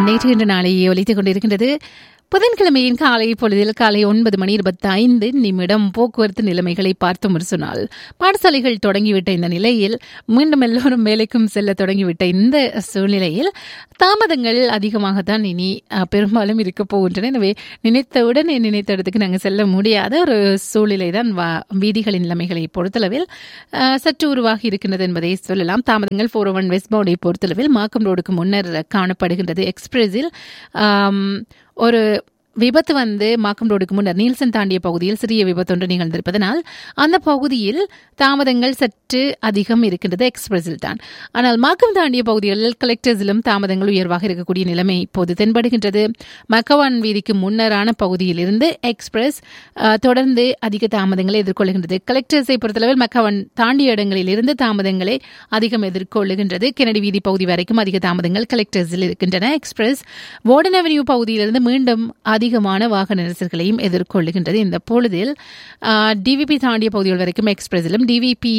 நேற்று இன்று நாளை ஒலித்துக் கொண்டிருக்கின்றது புதன்கிழமையின் காலை பொழுதில் காலை ஒன்பது மணி இருபத்தி ஐந்து நிமிடம் போக்குவரத்து நிலைமைகளை பார்த்தோம் என்று சொன்னால் பாடசாலைகள் தொடங்கிவிட்ட இந்த நிலையில் மீண்டும் எல்லோரும் வேலைக்கும் செல்ல தொடங்கிவிட்ட இந்த சூழ்நிலையில் தாமதங்கள் அதிகமாகத்தான் இனி அஹ், பெரும்பாலும் இருக்க போகின்றன எனவே நினைத்தவுடன் நினைத்த இடத்துக்கு நாங்கள் செல்ல முடியாத ஒரு சூழ்நிலை தான் வீதிகளின் நிலைமைகளை பொறுத்தளவில் அஹ், சற்று உருவாகி இருக்கின்றது என்பதை சொல்லலாம் தாமதங்கள் ஃபோர் ஒன் வெஸ்ட் பவுண்டை பொறுத்தளவில் மாக்கம் ரோடுக்கு முன்னர் காணப்படுகின்றது எக்ஸ்பிரஸில் ஆம், ஒரு விபத்து வந்து மாக்கம் ரோடுக்கு முன்னர் நீல்சன் தாண்டிய பகுதியில் சிறிய விபத்து ஒன்று நிகழ்ந்திருப்பதனால் அந்த பகுதியில் தாமதங்கள் சற்று அதிகம் இருக்கின்றது எக்ஸ்பிரஸில் தான் ஆனால் மாக்கம் தாண்டிய பகுதிகளில் கலெக்டர்ஸிலும் தாமதங்கள் உயர்வாக இருக்கக்கூடிய நிலைமை இப்போது தென்படுகின்றது மக்கவான் வீதிக்கு முன்னரான பகுதியிலிருந்து எக்ஸ்பிரஸ் அஹ், தொடர்ந்து அதிக தாமதங்களை எதிர்கொள்கின்றது கலெக்டர்ஸை பொறுத்தளவில் மக்கவான் தாண்டிய இடங்களில் இருந்து தாமதங்களை அதிகம் எதிர்கொள்ளுகின்றது கெனடி வீதி பகுதி வரைக்கும் அதிக தாமதங்கள் கலெக்டர்ஸில் இருக்கின்றன எக்ஸ்பிரஸ் வார்டன் அவென்யூ பகுதியிலிருந்து மீண்டும் அதிகமான வாகன நெரிசல்களையும் எதிர்கொள்ளுகின்றது இந்த பொழுதில் டிவிபி தாண்டிய பகுதிகள் வரைக்கும் எக்ஸ்பிரஸிலும் டிவிபி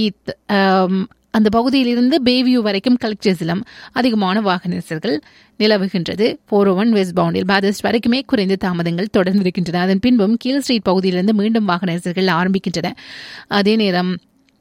அந்த பகுதியிலிருந்து பேவியூ வரைக்கும் கலெக்டர்ஸிலும் அதிகமான வாகன நெரிசல்கள் நிலவுகின்றது ஃபோர் ஒன் வெஸ்ட் பவுண்டில் பாதஸ்ட் வரைக்குமே குறைந்த தாமதங்கள் தொடர்ந்து இருக்கின்றன அதன் பின்பும் கீழ் ஸ்ட்ரீட் பகுதியிலிருந்து மீண்டும் வாகன நெரிசல்கள் ஆரம்பிக்கின்றன அதே நேரம்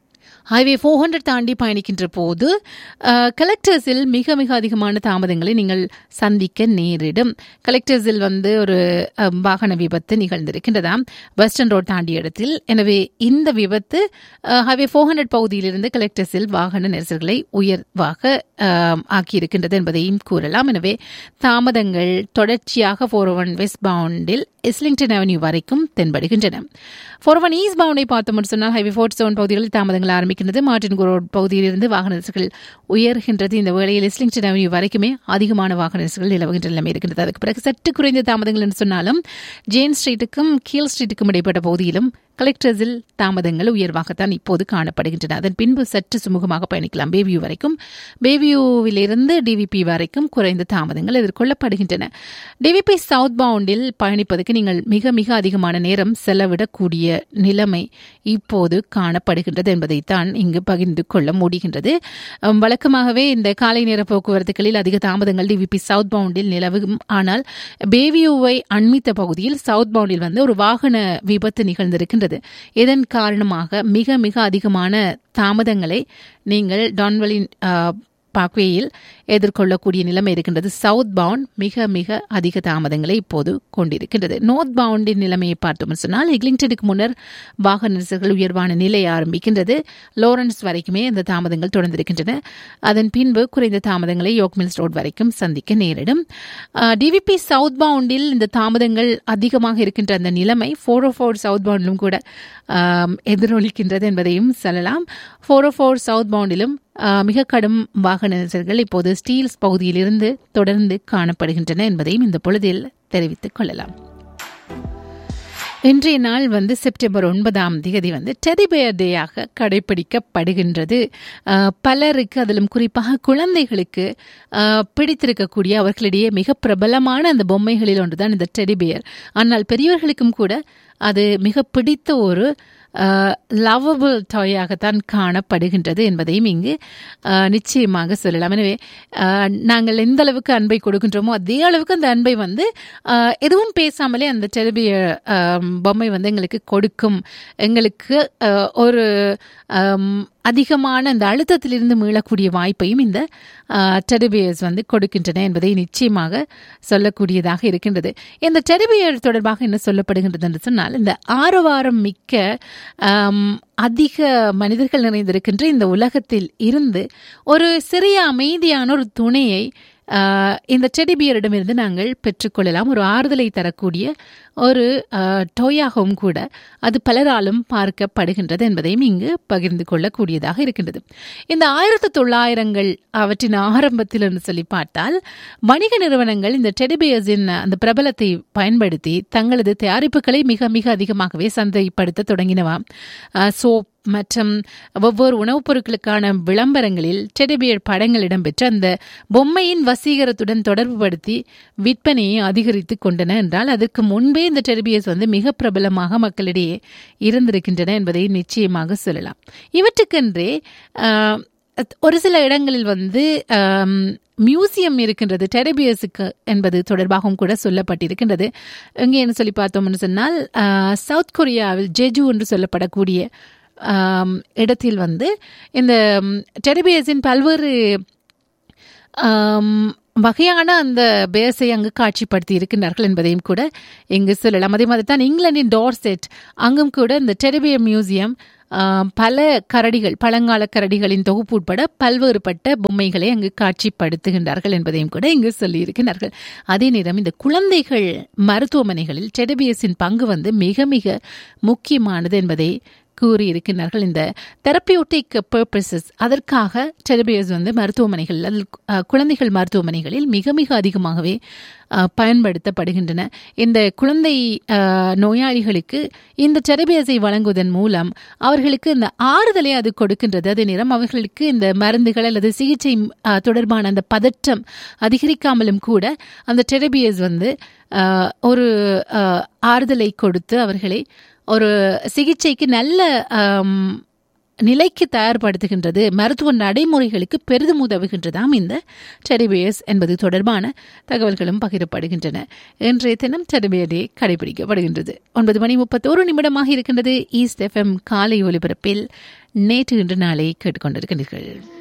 ஹைவே ஃபோர் ஹண்ட்ரட் தாண்டி பயணிக்கின்ற போது அஹ், கலெக்டர்ஸில் மிக மிக அதிகமான தாமதங்களை நீங்கள் சந்திக்க நேரிடும் கலெக்டர்ஸில் வந்து ஒரு அஹ், வாகன விபத்து நிகழ்ந்திருக்கின்றதாம் வெஸ்டர்ன் ரோட் தாண்டிய இடத்தில் எனவே இந்த விபத்து அஹ், ஹைவே ஃபோர் ஹண்ட்ரட் பகுதியிலிருந்து கலெக்டர்ஸில் வாகன நெரிசல்களை உயர்வாக அஹ், ஆக்கியிருக்கின்றது என்பதையும் கூறலாம் எனவே தாமதங்கள் தொடர்ச்சியாக ஃபோர் ஒன் வெஸ்ட் பவுண்டில் இஸ்லிங்டன் அவென்யூ வரைக்கும் தென்படுகின்றன ஃபோர் ஒன் ஈஸ்ட் பவுண்டை பார்த்தோம் சொன்னால் ஹைவே ஃபோர்ட் செவன் பகுதிகளில் தாமதங்கள் ஆரம்பிக்கின்றது மார்டின் ரோட் பகுதியிலிருந்து வாகன நெரிசல்கள் உயர்கின்றது இந்த வேளையில் இஸ்லிங்டன் அவென்யூ வரைக்குமே அதிகமான வாகன நெரிசல்கள் நிலவுகின்ற நிலைமை இருக்கின்றது அதுக்கு பிறகு சற்று குறைந்த தாமதங்கள் என்று சொன்னாலும் ஜேன் ஸ்ட்ரீட்டுக்கும் கீல் ஸ்ட்ரீட்டுக்கும் இடைப்பட்ட பகுதியிலும் கலெக்டர்ஸில் தாமதங்கள் உயர்வாகத்தான் இப்போது காணப்படுகின்றன அதன் பின்பு சற்று சுமூகமாக பயணிக்கலாம் பேவியூ வரைக்கும் பேவியூவிலிருந்து டிவிபி வரைக்கும் குறைந்த தாமதங்கள் எதிர்கொள்ளப்படுகின்றன டிவிபி சவுத் பவுண்டில் பயணிப்பதற்கு நீங்கள் மிக மிக அதிகமான நேரம் செலவிடக்கூடிய நிலைமை இப்போது காணப்படுகின்றது என்பதைத்தான் இங்கு பகிர்ந்து கொள்ள முடிகின்றது அம், வழக்கமாகவே இந்த காலை நேர போக்குவரத்துகளில் அதிக தாமதங்கள் டிவிபி சவுத் பவுண்டில் நிலவும் ஆனால் பேவியூவை அண்மித்த பகுதியில் சவுத் பவுண்டில் வந்து ஒரு வாகன விபத்து நிகழ்ந்திருக்கின்றது இதன் காரணமாக மிக மிக அதிகமான தாமதங்களை நீங்கள் டான்வலின் பாக்வேயில் எதிர்கொள்ளக்கூடிய நிலைமை இருக்கின்றது சவுத் பவுண்ட் மிக மிக அதிக தாமதங்களை இப்போது கொண்டிருக்கின்றது நோர்த் பவுண்டின் நிலைமையை பார்த்தோம் சொன்னால் எக்லிங்டனுக்கு முன்னர் வாகன நெரிசல்கள் உயர்வான நிலை ஆரம்பிக்கின்றது லோரன்ஸ் வரைக்குமே இந்த தாமதங்கள் தொடர்ந்திருக்கின்றன அதன் பின்பு குறைந்த தாமதங்களை யோக்மில்ஸ் ரோட் வரைக்கும் சந்திக்க நேரிடும் டிவிபி சவுத் பவுண்டில் இந்த தாமதங்கள் அதிகமாக இருக்கின்ற அந்த நிலைமை ஃபோர் ஓ ஃபோர் சவுத் பவுண்டிலும் கூட ஆம், எதிரொலிக்கின்றது என்பதையும் சொல்லலாம் ஃபோர் ஓ ஃபோர் சவுத் பவுண்டிலும் ஆஹ், மிக கடும் வாகன நெரிசல்கள் இப்போது ஸ்டீல்ஸ் பகுதியிலிருந்து தொடர்ந்து காணப்படுகின்றன என்பதையும் இந்த பொழுதில் தெரிவித்துக் கொள்ளலாம் இன்றைய நாள் வந்து செப்டம்பர் ஒன்பதாம் தேதி வந்து டெடிபேர் டேயாக கடைபிடிக்கப்படுகின்றது ஆஹ், பலருக்கு அதிலும் குறிப்பாக குழந்தைகளுக்கு ஆஹ், பிடித்திருக்கக்கூடிய அவர்களிடையே மிக பிரபலமான அந்த பொம்மைகளில் ஒன்றுதான் இந்த டெடிபேர் ஆனால் பெரியவர்களுக்கும் கூட அது மிக பிடித்த ஒரு லவபிள் டாயாகத்தான் காணப்படுகின்றது என்பதையும் இங்கு ஆஹ், நிச்சயமாக சொல்லலாம் எனவே ஆஹ், நாங்கள் எந்த அளவுக்கு அன்பை கொடுக்கின்றோமோ அதே அளவுக்கு அந்த அன்பை வந்து ஆஹ், எதுவும் பேசாமலே அந்த டெலிபிய பொம்மை வந்து எங்களுக்கு கொடுக்கும் எங்களுக்கு ஆஹ், ஒரு ஆம், அதிகமான அந்த அழுத்தத்திலிருந்து மீளக்கூடிய வாய்ப்பையும் இந்த டெரிபியர்ஸ் வந்து கொடுக்கின்றன என்பதை நிச்சயமாக சொல்லக்கூடியதாக இருக்கின்றது இந்த டெரிபியர் தொடர்பாக என்ன சொல்லப்படுகின்றது என்று சொன்னால் இந்த ஆரவாரம் மிக்க ஆம், அதிக மனிதர்கள் நிறைந்திருக்கின்ற இந்த உலகத்தில் இருந்து ஒரு சிறிய அமைதியான ஒரு துணையை ஆஹ், இந்த டெடிபியரிடமிருந்து நாங்கள் பெற்றுக்கொள்ளலாம் ஒரு ஆறுதலை தரக்கூடிய ஒரு ஆஹ், டோயாகவும் கூட அது பலராலும் பார்க்கப்படுகின்றது என்பதையும் இங்கு பகிர்ந்து கொள்ளக்கூடியதாக இருக்கின்றது இந்த ஆயிரத்தி தொள்ளாயிரங்கள் அவற்றின் ஆரம்பத்தில் என்று சொல்லி பார்த்தால் வணிக நிறுவனங்கள் இந்த டெடிபியர்ஸின் அந்த பிரபலத்தை பயன்படுத்தி தங்களது தயாரிப்புகளை மிக மிக அதிகமாகவே சந்தைப்படுத்த தொடங்கினவாம் சோப் மற்றும் ஒவ்வொரு உணவுப் பொருட்களுக்கான விளம்பரங்களில் டெடிபியர் படங்கள் இடம்பெற்று அந்த பொம்மையின் வசீகரத்துடன் தொடர்புபடுத்தி விற்பனையை அதிகரித்து கொண்டன என்றால் அதற்கு முன்பே இந்த டெரிபியர்ஸ் வந்து மிக பிரபலமாக மக்களிடையே இருந்திருக்கின்றன என்பதை நிச்சயமாக சொல்லலாம் இவற்றுக்கென்றே ஆஹ், ஒரு சில இடங்களில் வந்து ஆம், மியூசியம் இருக்கின்றது டெரபியஸுக்கு என்பது தொடர்பாகவும் கூட சொல்லப்பட்டிருக்கின்றது எங்கே என்ன சொல்லி பார்த்தோம்னு சொன்னால் ஆ, சவுத் கொரியாவில் ஜெஜு என்று சொல்லப்படக்கூடிய ஆம், இடத்தில் வந்து இந்த டெரபியஸின் பல்வேறு ஆம், வகையான அந்த பேஸை அங்கு காட்சிப்படுத்தி இருக்கின்றார்கள் என்பதையும் கூட இங்கு சொல்லலாம் அதே மாதிரி தான் இங்கிலாந்தின் டார்செட் அங்கும் கூட இந்த டெரிபிய மியூசியம் ஆம், பல கரடிகள் பழங்கால கரடிகளின் தொகுப்பு உட்பட பல்வேறுபட்ட பொம்மைகளை அங்கு காட்சிப்படுத்துகின்றார்கள் என்பதையும் கூட இங்கு சொல்லியிருக்கிறார்கள் அதே நேரம் இந்த குழந்தைகள் மருத்துவமனைகளில் டெரபியஸின் பங்கு வந்து மிக மிக முக்கியமானது என்பதை கூறியிருக்கிறார்கள் இந்த தெரப்பியூட்டிக் பர்பசஸ் அதற்காக டெரபியஸ் வந்து மருத்துவமனைகள் அதில் அஹ், குழந்தைகள் மருத்துவமனைகளில் மிக மிக அதிகமாகவே அஹ், பயன்படுத்தப்படுகின்றன இந்த குழந்தை அஹ், நோயாளிகளுக்கு இந்த டெரபியஸை வழங்குவதன் மூலம் அவர்களுக்கு இந்த ஆறுதலை அது கொடுக்கின்றது அதே நேரம் அவர்களுக்கு இந்த மருந்துகள் அல்லது சிகிச்சை அஹ், தொடர்பான அந்த பதற்றம் அதிகரிக்காமலும் கூட அந்த டெரபியஸ் வந்து அஹ், ஒரு அஹ், ஆறுதலை கொடுத்து அவர்களை ஒரு சிகிச்சைக்கு நல்ல ஆம், நிலைக்கு தயார்படுத்துகின்றது மருத்துவ நடைமுறைகளுக்கு பெரிதும் உதவுகின்றதாம் இந்த டெரிபியஸ் என்பது தொடர்பான தகவல்களும் பகிரப்படுகின்றன இன்றைய தினம் டெரிபிய டே கடைபிடிக்கப்படுகின்றது ஒன்பது மணி முப்பத்தோரு நிமிடமாக இருக்கின்றது ஈஸ்ட் எஃப்எம் காலை ஒலிபரப்பில் நேற்று இன்று நாளை கேட்டுக்கொண்டிருக்கின்றீர்கள்